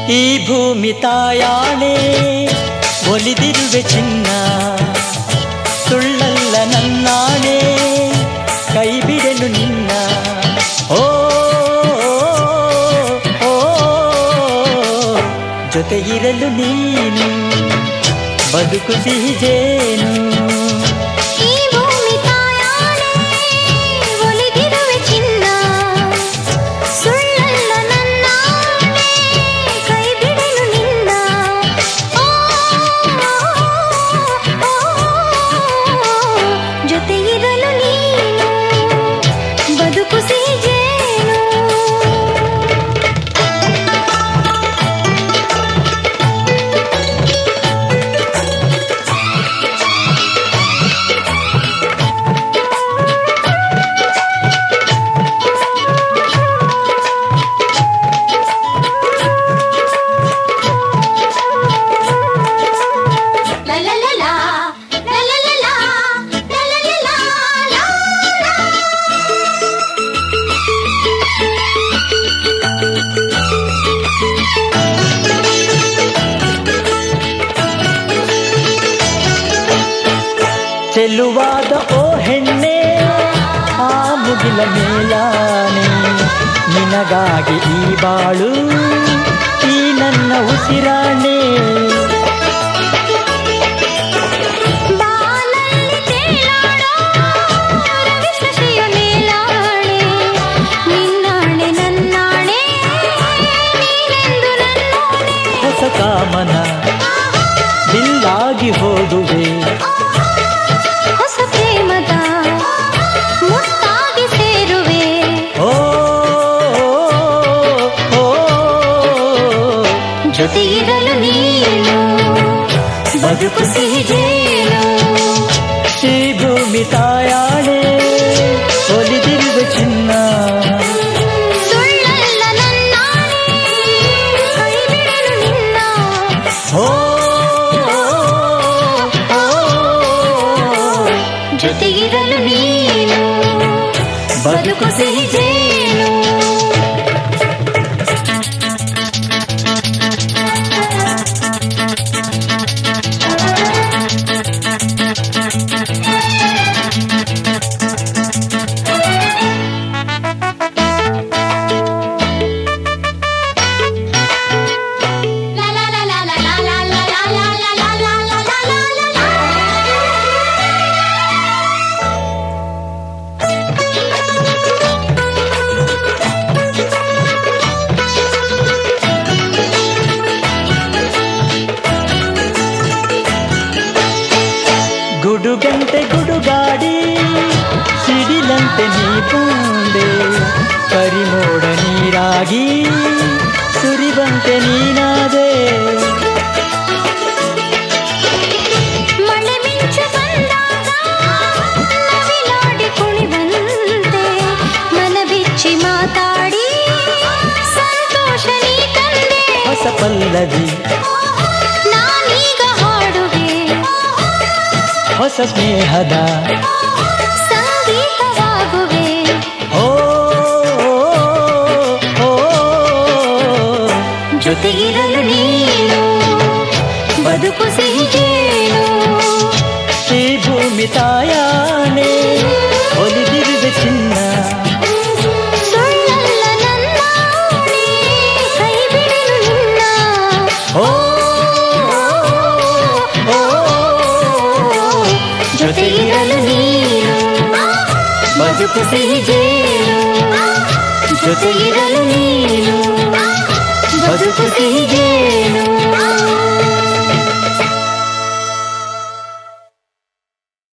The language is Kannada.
ಈ ಭೂಮಿ ತಾಯಾಣೆ ಒಲಿದಿರುವೆ ಚಿನ್ನ ಸುಳ್ಳಲ್ಲ ನನ್ನಾಣೆ ಕೈ ಬಿಡಲು ನಿನ್ನ ಓ ಓ, ಜೊತೆ ಇರಲು ನೀನು ಬದುಕು ಸಿಹಿ ಜೇನು ಈ ಭೂಮಿ ತಾಯಾಣೆ ಒಲಿದಿರುವೆ ಚಿನ್ನ ಸುಳ್ಳಲ್ಲ ನನ್ನಾಣೆ ಕೈ ಬಿಡಲು ನಿನ್ನ ಓ, ಓ, ಜೊತೆ ಇರಲು ನೀನು ಬದುಕು ಸಿಹಿ ಜೇನು La la la la, la la la la, la la la la, la la. ಚೆಲುವಾದ ಓ ಹೆಣ್ಣೆ ಆ ಮುಗಿಲ ಮೇಲಾನೆ ನಿನಗಾಗಿ ಈ ಬಾಳು ಈ ನನ್ನ ಉಸಿರಾಣೆ ಬಾನಲ್ಲಿ ತೇಲಾಡೋ ರವಿಶಶಿಯ ಮೇಲಾಣೆ ನಿನ್ನಾಣೆ ನನ್ನಾಣೆ ನೀನೆಂದು ನನ್ನೋಣೆ ಹೊಸ ಕಾಮನ ಬಿಲ್ಲಾಗಿ ಹೋಗುವೆ ಹೊಸ ಪ್ರೇಮದ ಮುತ್ತಾಗಿ ಸೇರುವೆ ಓ ಓ, ಓ, ಜೊತೆ ಇರಲು ನೀನು ಬದುಕು ಸಿಹಿ ಜೇನು ಶ್ರೀ ಭೂಮಿ ತಾಯಾಣೆ ಒಲಿದಿರುವ ಚಿನ್ನ ಸುಳ್ಳಲ್ಲ ನನ್ನಾಣೆ ಕೈ ಬಿಡಲು ನಿನ್ನ ಓ ಓ, ಓ, ಜೊತೆ ಇರಲು ನೀನು ಬದುಕು ಸಿಹಿ ಜೇನು La la la la la la la la la la la la la la la la ಗುಡುಗಂತೆ ಗುಡುಗಾಡಿ ಸಿಡಿಲಂತೆ ನೀ ಬಂದೆ ಕರಿಮೋಡ ನೀರಾಗಿ ಸುರಿವಂತೆ ನೀನಾದೆ ಮಳೆ ಮಿಂಚು ಬಂದಾಗ ನವಿಲಾಡಿ ಕುಣಿವಂತೆ ಮನ ಬಿಚ್ಚಿ ಮಾತಾಡಿ ಸಂತೋಷ ನೀ ತಂದೆ ಹೊಸ ಪಲ್ಲವಿ ನಾನೀಗ ಹಾಡುವೆ ಹೊಸ ಸ್ನೇಹದ ಸಂಗೀತವಾಗುವೆ ಓ ಓ, ಓ, ಜೊತೆ ಇರಲು ನೀನು ಬದುಕು ಸಿಹಿ ಜೇನು ಶ್ರೀ ಭೂಮಿ ತಾಯಾನೆ ಒಲಿದಿರುವೆ ಚಿನ್ನ ಸುಳ್ಳಲ್ಲ ನನ್ನಾಣೆ ಕೈ ಬಿಡಲು ನಿನ್ನ ಓ ಓ, ಓ, ಜೊತೆ ಇರಲು ನೀನು ಬದುಕು ಸಿಹಿ ಜೇನು ಜೊತೆ ಇರಲು ನೀನು ಬದುಕು ಸಿಹಿ ಜೇನು